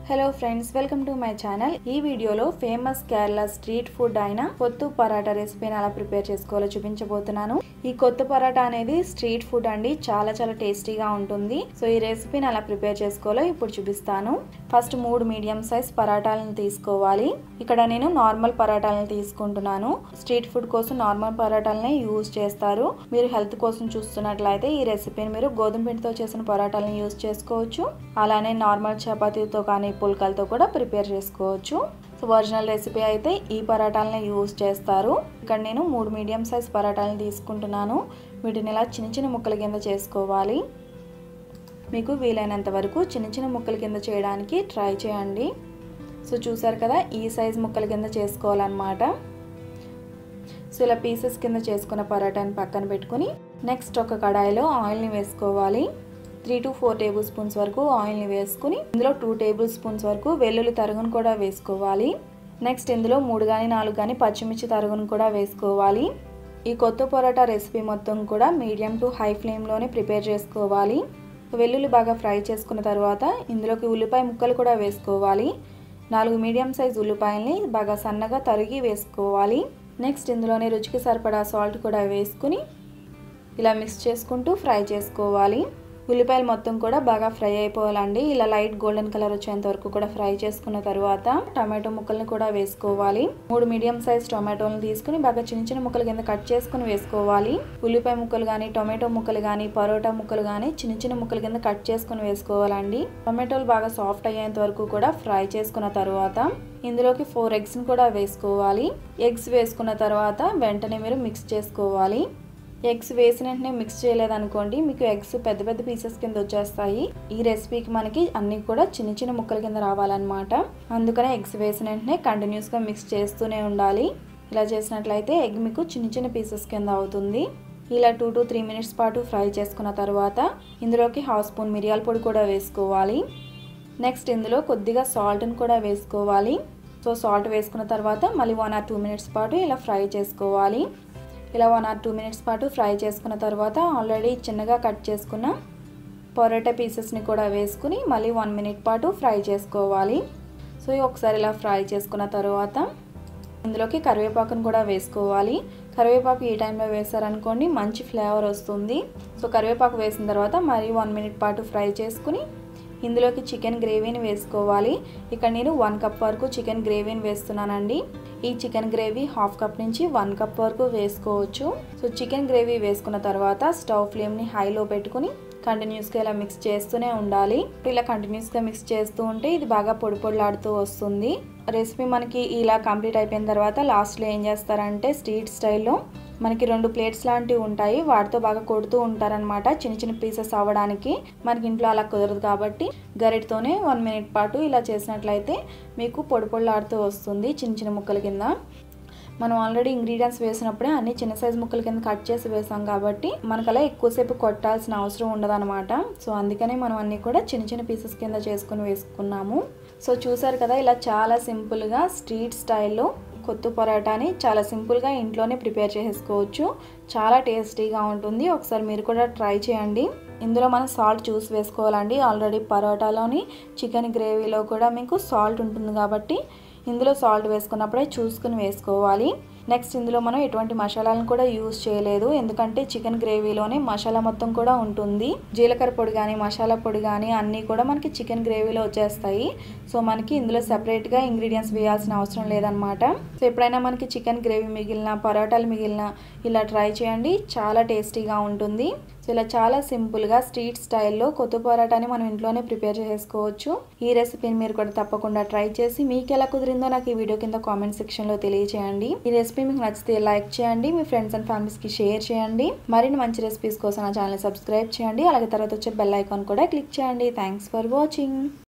hello friends welcome to my channel ఈ వీడియోలో famous Kerala street food అయిన కొత్తు పరాటా రెసిపీని ఎలా ప్రిపేర్ చేసుకోవాలో చూపించబోతున్నాను ఈ కొత్త పరాటా అనేది స్ట్రీట్ ఫుడ్ అండి చాలా చాలా టేస్టీగా ఉంటుంది సో ఈ రెసిపీని ఎలా ప్రిపేర్ చేసుకోవాలో ఇప్పుడు చూపిస్తాను ఫస్ట్ మూడు మీడియం సైజ్ పరాటాలను తీసుకోవాలి ఇక్కడ నేను నార్మల్ పరాటాలను తీసుకుంటున్నాను స్ట్రీట్ ఫుడ్ కోసం నార్మల్ పరాటాలనే యూజ్ చేస్తారు మీరు హెల్త్ కోసం చూస్తున్నట్లయితే ఈ రెసిపీని మీరు గోధుమ పిండితో చేసిన పరాటాలను యూజ్ చేసుకోవచ్చు అలానే నార్మల్ చపాతీతో కానీ పుల్కలతో కూడా ప్రిపేర్ చేసుకోవచ్చు సో ఒరిజినల్ రెసిపీ అయితే ఈ పరాటాలని యూజ్ చేస్తారు ఇక్కడ నేను మూడు మీడియం సైజ్ పరాటాలను తీసుకుంటున్నాను వీటిని ఇలా చిన్న చిన్న ముక్కల కింద చేసుకోవాలి మీకు వీలైనంత వరకు చిన్న చిన్న ముక్కల కింద చేయడానికి ట్రై చేయండి సో చూసారు కదా ఈ సైజ్ ముక్కల కింద చేసుకోవాలన్నమాట సో ఇలా పీసెస్ కింద చేసుకున్న పరాటాని పక్కన పెట్టుకుని నెక్స్ట్ ఒక కడాయిలో ఆయిల్ని వేసుకోవాలి three to four tablespoons వరకు ఆయిల్ని వేసుకుని ఇందులో టూ టేబుల్ స్పూన్స్ వరకు వెల్లుల్లి తరుగును కూడా వేసుకోవాలి నెక్స్ట్ ఇందులో మూడు కానీ నాలుగు కానీ పచ్చిమిర్చి తరుగును కూడా వేసుకోవాలి ఈ కొత్త పొరాటా రెసిపీ మొత్తం కూడా మీడియం టు హై ఫ్లేమ్లోనే ప్రిపేర్ చేసుకోవాలి వెల్లుల్లి బాగా ఫ్రై చేసుకున్న తర్వాత ఇందులోకి ఉల్లిపాయ ముక్కలు కూడా వేసుకోవాలి నాలుగు మీడియం సైజ్ ఉల్లిపాయల్ని బాగా సన్నగా తరిగి వేసుకోవాలి నెక్స్ట్ ఇందులోనే రుచికి సరిపడా సాల్ట్ కూడా వేసుకుని ఇలా మిక్స్ చేసుకుంటూ ఫ్రై చేసుకోవాలి ఉల్లిపాయలు మొత్తం కూడా బాగా ఫ్రై అయిపోవాలండి ఇలా లైట్ గోల్డెన్ కలర్ వచ్చేంత వరకు కూడా ఫ్రై చేసుకున్న తర్వాత టమాటో ముక్కల్ని కూడా వేసుకోవాలి మూడు మీడియం సైజ్ టొమాటోలను తీసుకుని బాగా చిన్న చిన్న ముక్కల కింద కట్ చేసుకుని వేసుకోవాలి ఉల్లిపాయ ముక్కలు కానీ టొమాటో ముక్కలు కానీ పరోటా ముక్కలు కానీ చిన్న చిన్న ముక్కల కింద కట్ చేసుకుని వేసుకోవాలండి టొమాటోలు బాగా సాఫ్ట్ అయ్యేంత వరకు కూడా ఫ్రై చేసుకున్న తర్వాత ఇందులోకి ఫోర్ ఎగ్స్ని కూడా వేసుకోవాలి ఎగ్స్ వేసుకున్న తర్వాత వెంటనే మీరు మిక్స్ చేసుకోవాలి ఎగ్స్ వేసిన వెంటనే మిక్స్ చేయలేదనుకోండి మీకు ఎగ్స్ పెద్ద పెద్ద పీసెస్ కింద వచ్చేస్తాయి ఈ రెసిపీకి మనకి అన్నీ కూడా చిన్న చిన్న ముక్కల కింద రావాలన్నమాట అందుకనే ఎగ్స్ వేసిన వెంటనే కంటిన్యూస్గా మిక్స్ చేస్తూనే ఉండాలి ఇలా చేసినట్లయితే ఎగ్ మీకు చిన్న చిన్న పీసెస్ కింద అవుతుంది ఇలా టూ టు త్రీ మినిట్స్ పాటు ఫ్రై చేసుకున్న తర్వాత ఇందులోకి హాఫ్ స్పూన్ మిరియాల పొడి కూడా వేసుకోవాలి నెక్స్ట్ ఇందులో కొద్దిగా సాల్ట్ని కూడా వేసుకోవాలి సో సాల్ట్ వేసుకున్న తర్వాత మళ్ళీ వన్ ఆర్ టూ మినిట్స్ పాటు ఇలా ఫ్రై చేసుకోవాలి ఇలా వన్ ఆర్ టూ మినిట్స్ పాటు ఫ్రై చేసుకున్న తర్వాత ఆల్రెడీ చిన్నగా కట్ చేసుకున్న పొరాటా పీసెస్ని కూడా వేసుకుని మళ్ళీ వన్ మినిట్ పాటు ఫ్రై చేసుకోవాలి సో ఒకసారి ఇలా ఫ్రై చేసుకున్న తర్వాత ఇందులోకి కరివేపాకును కూడా వేసుకోవాలి కరివేపాకు ఈ టైంలో వేసారనుకోండి మంచి ఫ్లేవర్ వస్తుంది సో కరివేపాకు వేసిన తర్వాత మరీ వన్ మినిట్ పాటు ఫ్రై చేసుకుని ఇందులోకి చికెన్ గ్రేవీని వేసుకోవాలి ఇక్కడ నేను వన్ కప్ వరకు చికెన్ గ్రేవీని వేస్తున్నానండి ఈ చికెన్ గ్రేవీ హాఫ్ కప్ నుంచి వన్ కప్ వరకు వేసుకోవచ్చు సో చికెన్ గ్రేవీ వేసుకున్న తర్వాత స్టవ్ ఫ్లేమ్ని హైలో పెట్టుకుని కంటిన్యూస్గా ఇలా మిక్స్ చేస్తూనే ఉండాలి ఇలా కంటిన్యూస్గా మిక్స్ చేస్తూ ఉంటే ఇది బాగా పొడి పొడిలాడుతూ వస్తుంది రెసిపీ మనకి ఇలా కంప్లీట్ అయిపోయిన తర్వాత లాస్ట్లో ఏం చేస్తారంటే స్ట్రీట్ స్టైల్లో మనకి రెండు ప్లేట్స్ లాంటివి ఉంటాయి వాటితో బాగా కొడుతూ ఉంటారనమాట చిన్న చిన్న పీసెస్ అవ్వడానికి మనకి ఇంట్లో అలా కుదరదు కాబట్టి గరిటతోనే వన్ మినిట్ పాటు ఇలా చేసినట్లయితే మీకు పొడి పొడిలాడుతూ వస్తుంది చిన్న చిన్న ముక్కల కింద మనం ఆల్రెడీ ఇంగ్రీడియంట్స్ వేసినప్పుడే అన్ని చిన్న సైజ్ ముక్కల కింద కట్ చేసి వేసాం కాబట్టి మనకు అలా ఎక్కువసేపు కొట్టాల్సిన అవసరం ఉండదన్నమాట సో అందుకనే మనం అన్నీ కూడా చిన్న చిన్న పీసెస్ కింద చేసుకుని వేసుకున్నాము సో చూసారు కదా ఇలా చాలా సింపుల్గా స్ట్రీట్ స్టైల్లో కొత్త పరోటాని చాలా సింపుల్గా ఇంట్లోనే ప్రిపేర్ చేసుకోవచ్చు చాలా టేస్టీగా ఉంటుంది ఒకసారి మీరు కూడా ట్రై చేయండి ఇందులో మనం సాల్ట్ చూసి వేసుకోవాలండి ఆల్రెడీ పరోటాలోని చికెన్ గ్రేవీలో కూడా మీకు సాల్ట్ ఉంటుంది కాబట్టి ఇందులో సాల్ట్ వేసుకున్నప్పుడే చూసుకుని వేసుకోవాలి నెక్స్ట్ ఇందులో మనం ఎటువంటి మసాలాలను కూడా యూజ్ చేయలేదు ఎందుకంటే చికెన్ గ్రేవీలోనే మసాలా మొత్తం కూడా ఉంటుంది జీలకర్ర పొడి కానీ మసాలా పొడి కానీ అన్నీ కూడా మనకి చికెన్ గ్రేవీలో వచ్చేస్తాయి సో మనకి ఇందులో సెపరేట్గా ఇంగ్రీడియంట్స్ వేయాల్సిన అవసరం లేదనమాట సో ఎప్పుడైనా మనకి చికెన్ గ్రేవీ మిగిలిన పరోటాలు మిగిలిన ఇలా ట్రై చేయండి చాలా టేస్టీగా ఉంటుంది సో ఇలా చాలా సింపుల్గా స్ట్రీట్ స్టైల్లో కొత్త పరోటాని మనం ఇంట్లోనే ప్రిపేర్ చేసుకోవచ్చు ఈ రెసిపీని మీరు కూడా తప్పకుండా ట్రై చేసి మీకు ఎలా కుదిరిందో నాకు ఈ వీడియో కింద కామెంట్ సెక్షన్లో తెలియచేయండి ఈ రెసిపీ మీకు నచ్చితే లైక్ చేయండి మీ ఫ్రెండ్స్ అండ్ ఫ్యామిలీస్కి షేర్ చేయండి మరిన్ని మంచి రెసిపీస్ కోసం నా ఛానల్ సబ్స్క్రైబ్ చేయండి అలాగే తర్వాత వచ్చే బెల్ ఐకాన్ కూడా క్లిక్ చేయండి థ్యాంక్స్ ఫర్ వాచింగ్